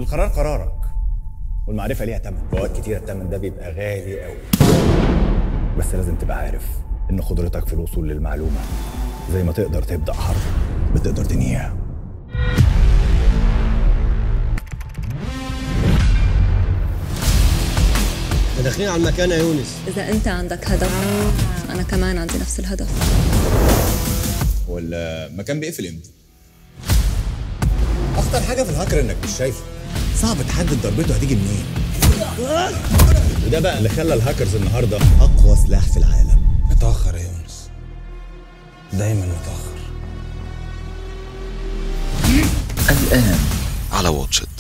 القرار قرارك والمعرفة ليها تمن وأوقات كتير التمن ده بيبقى غالي قوي بس لازم تبقى عارف إن قدرتك في الوصول للمعلومة زي ما تقدر تبدأ حرب بتقدر تنهيها احنا داخلين على المكان يا يونس إذا أنت عندك هدف أنا كمان عندي نفس الهدف ولا مكان بيقفل امتى؟ أخطر حاجة في الهاكر إنك مش شايفه صعب تحدد ضربته هتيجي منين وده بقى اللي خلى الهاكرز النهارده أقوى سلاح في العالم متأخر يا يونس دايما متأخر الآن على واتشت